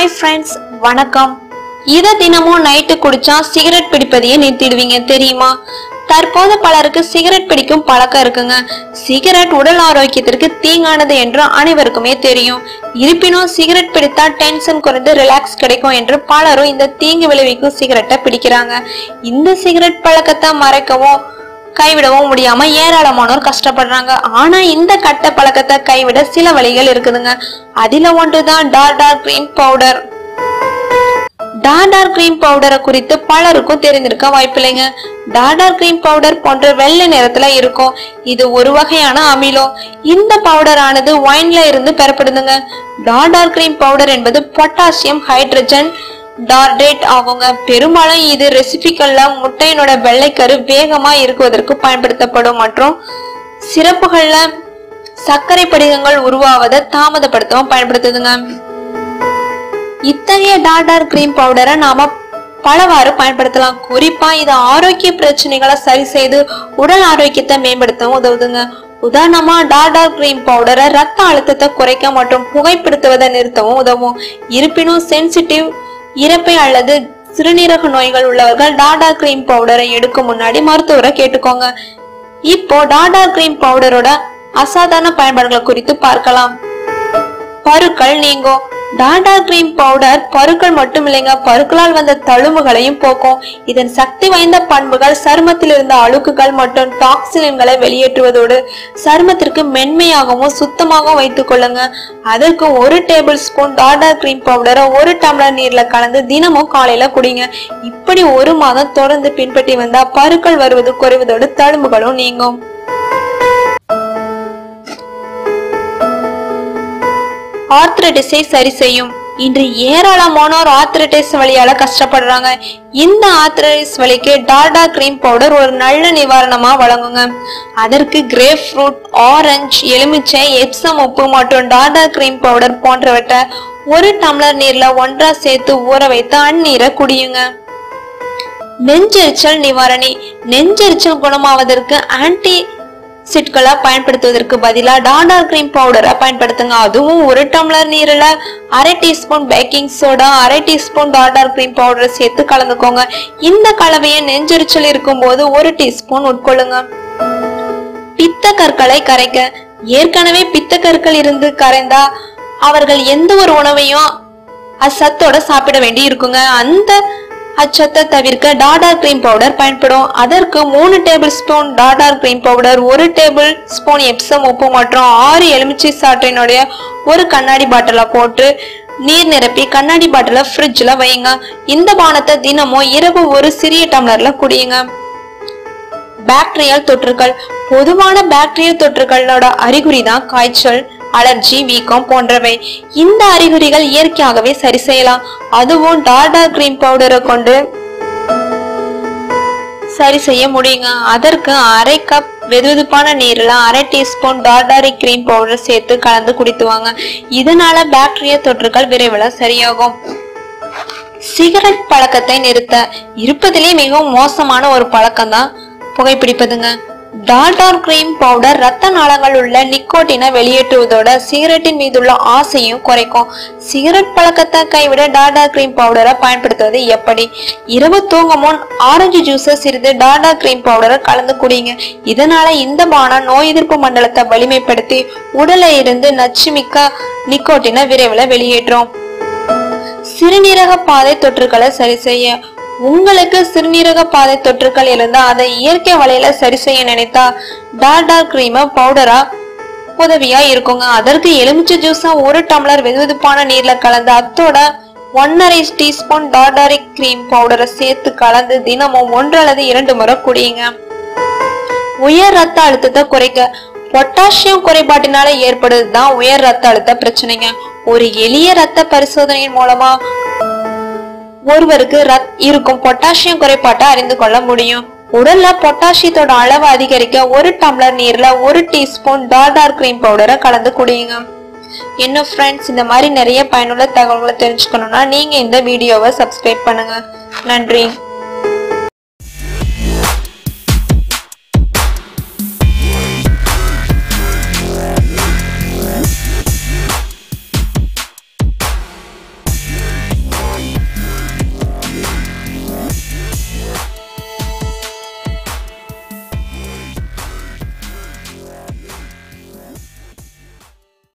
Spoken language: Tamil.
ஹாய் ஃப்ரெண்ட்ஸ் வணக்கம் இத தினமும் நைட்டு குடிச்சா சிகரெட் பிடிப்பதையே நிறுத்திடுவீங்க தெரியுமா தற்போது பலருக்கு சிகரெட் பிடிக்கும் பழக்கம் இருக்குங்க சிகரெட் உடல் ஆரோக்கியத்திற்கு தீங்கானது என்று அனைவருக்குமே தெரியும் இருப்பினும் சிகரெட் பிடித்தா டென்ஷன் குறைந்து ரிலாக்ஸ் கிடைக்கும் என்று பலரும் இந்த தீங்கு விளைவிக்கும் சிகரெட்டை பிடிக்கிறாங்க இந்த சிகரெட் பழக்கத்தை மறைக்கவும் கைவிடவும் முடியாம ஏராளமானோர் கஷ்டப்படுறாங்க ஆனா இந்த கட்ட பழக்கத்தை கைவிட சில வழிகள் இருக்குதுங்க அதுல ஒன்றுதான் tartar cream powder tartar cream பவுடரை குறித்து பலருக்கும் தெரிந்திருக்க வாய்ப்பில்லைங்க டார்டார் கிரீம் பவுடர் போன்ற வெள்ளை நிறத்துல இருக்கும் இது ஒரு வகையான அமிலம் இந்த பவுடர் ஆனது ஒயின்ல இருந்து பெறப்படுதுங்க டார்டார் கிரீம் பவுடர் என்பது பொட்டாசியம் ஹைட்ரஜன் டார்டேட் ஆகுங்க பெரும்பாலும் இது ரெசிபிகள்ல முட்டையினோட வெள்ளைக்கரு வேகமா இருக்குவதற்கு பயன்படுத்தப்படும் மற்றும் சிறப்புகள்ல சர்க்கரை படிகங்கள் உருவாவதை தாமதப்படுத்தவும் பயன்படுத்துதுங்க இத்தகைய டார்டார் கிரீம் பவுடரை நாம பலவாறு பயன்படுத்தலாம் குறிப்பா இது ஆரோக்கிய பிரச்சனைகளை சரி செய்து உடல் ஆரோக்கியத்தை மேம்படுத்தவும் உதவுதுங்க உதாரணமா டார்டார் கிரீம் பவுடரை ரத்த அழுத்தத்தை குறைக்க மற்றும் புகைப்படுத்துவதை நிறுத்தவும் உதவும் இருப்பினும் சென்சிட்டிவ் இறப்பை அல்லது சிறுநீரக நோய்கள் உள்ளவர்கள் டார்டார் கிரீம் பவுடரை எடுக்கும் முன்னாடி மருத்துவரை கேட்டுக்கோங்க இப்போ டார்டார் கிரீம் பவுடரோட அசாதாரண பயன்பாடுகளை குறித்து பார்க்கலாம் பருக்கள் நீங்கும் டாடா கிரீம் பவுடர் பருக்கள் மட்டும் இல்லைங்க பருக்களால் வந்த தழும்புகளையும் போக்கும் இதன் சக்தி வாய்ந்த பண்புகள் சருமத்தில் இருந்த அழுக்குகள் மற்றும் டாக்ஸின்களை வெளியேற்றுவதோடு சருமத்திற்கு மென்மையாகவும் சுத்தமாகவும் வைத்துக் கொள்ளுங்க அதற்கு ஒரு டேபிள் ஸ்பூன் டாடா கிரீம் பவுடரை ஒரு டம்ளர் நீர்ல கலந்து தினமும் காலையில குடிங்க இப்படி ஒரு மாதம் தொடர்ந்து பின்பற்றி வந்தா பருக்கள் வருவது குறைவதோடு தழும்புகளும் நீங்கும் ஆர்த்ரடிஸை சரி செய்யும் இன்று ஏராளமானோர் ஆர்த்ரடிஸ் வழியால கஷ்டப்படுறாங்க இந்த ஆர்த்ரடிஸ் வலிக்கு டார்டா கிரீம் பவுடர் ஒரு நல்ல நிவாரணமா வழங்குங்க அதற்கு கிரேப் ஃப்ரூட் ஆரஞ்சு எலுமிச்சை எப்சம் உப்பு மற்றும் டார்டா கிரீம் பவுடர் போன்றவற்றை ஒரு டம்ளர் நீர்ல ஒன்றா சேர்த்து ஊற வைத்து அந்நீரை குடியுங்க நெஞ்செரிச்சல் நிவாரணி நெஞ்செரிச்சல் குணமாவதற்கு ஆன்டி சிட்களை பயன்படுத்துவதற்கு பதிலா டாடா கிரீம் பவுடரை பயன்படுத்துங்க அதுவும் ஒரு டம்ளர் நீர்ல அரை டீஸ்பூன் பேக்கிங் சோடா அரை டீஸ்பூன் டாடா கிரீம் பவுடரை சேர்த்து கலந்துக்கோங்க இந்த கலவையை நெஞ்செரிச்சல் இருக்கும்போது ஒரு டீஸ்பூன் உட்கொள்ளுங்க பித்த கற்களை கரைக்க ஏற்கனவே பித்த கற்கள் இருந்து கரைந்தா அவர்கள் எந்த ஒரு உணவையும் அச்சத்தோட சாப்பிட வேண்டி இருக்குங்க அந்த அச்சத்தை தவிர்க்க டாடார் கிரீம் பவுடர் பயன்படும் அதற்கு மூணு tablespoon tartar cream powder ஒரு டேபிள் ஸ்பூன் எப்சம் உப்பு மற்றும் ஆறு எலுமிச்சை சாற்றினுடைய ஒரு கண்ணாடி பாட்டில போட்டு நீர் நிரப்பி கண்ணாடி பாட்டில ஃப்ரிட்ஜ்ல வைங்க இந்த பானத்தை தினமும் இரவு ஒரு சிறிய டம்ளர்ல குடியுங்க பாக்டீரியல் தொற்றுகள் பொதுவான பாக்டீரியல் தொற்றுகளோட அறிகுறி தான் காய்ச்சல் அலர்ஜி வீக்கம் போன்றவை இந்த அறிகுறிகள் இயற்கையாகவே சரி செய்யலாம் அதுவும் டாடா கிரீம் பவுடரை கொண்டு சரி செய்ய முடியுங்க அதற்கு அரை கப் வெதுவெதுப்பான நீர்ல அரை டீஸ்பூன் டார்டாரி கிரீம் பவுடர் சேர்த்து கலந்து குடித்துவாங்க இதனால பாக்டீரியா தொற்றுகள் விரைவில் சரியாகும் சிகரெட் பழக்கத்தை நிறுத்த இருப்பதிலே மிகவும் மோசமான ஒரு பழக்கம் தான் புகைப்பிடிப்பதுங்க டால்டார் கிரீம் பவுடர் ரத்த நாளங்கள் உள்ள நிக்கோட்டினை வெளியேற்றுவதோட சிகரெட்டின் மீதுள்ள ஆசையும் குறைக்கும் சிகரெட் பழக்கத்தை கைவிட டாடா கிரீம் பவுடரை பயன்படுத்துவது எப்படி இரவு தூங்கும் முன் ஆரஞ்சு ஜூஸை சிறிது டாடா கிரீம் பவுடரை கலந்து குடிங்க இதனால இந்த பானம் நோய் எதிர்ப்பு மண்டலத்தை வலிமைப்படுத்தி உடலை இருந்து நச்சுமிக்க நிக்கோட்டினை விரைவில் வெளியேற்றும் சிறுநீரக பாதை தொற்றுகளை சரி செய்ய உங்களுக்கு சிறுநீரக பாதை தொற்றுகள் இருந்தா அதை இயற்கை வழியில சரி செய்ய நினைத்தா டாடா கிரீம பவுடரா உதவியா இருக்குங்க அதற்கு எலுமிச்சை ஜூஸா ஒரு டம்ளர் வெதுவெதுப்பான நீர்ல கலந்து அத்தோட ஒன்னரை டீஸ்பூன் டாடாரி கிரீம் பவுடரை சேர்த்து கலந்து தினமும் ஒன்று அல்லது இரண்டு முறை குடியுங்க உயர் ரத்த அழுத்தத்தை குறைக்க பொட்டாசியம் குறைபாட்டினால ஏற்படுறதுதான் உயர் ரத்த அழுத்த பிரச்சனைங்க ஒரு எளிய ரத்த பரிசோதனையின் மூலமா ஒருவருக்கு ரத் இருக்கும் பொட்டாசியம் குறைபாட்டை அறிந்து கொள்ள முடியும் உடல்ல பொட்டாசியத்தோட அளவு அதிகரிக்க ஒரு டம்ளர் நீர்ல ஒரு டீஸ்பூன் டார்டார் கிரீம் பவுடரை கலந்து குடியுங்க என்ன ஃப்ரெண்ட்ஸ் இந்த மாதிரி நிறைய பயனுள்ள தகவல்களை தெரிஞ்சுக்கணும்னா நீங்க இந்த வீடியோவை சப்ஸ்கிரைப் பண்ணுங்க நன்றி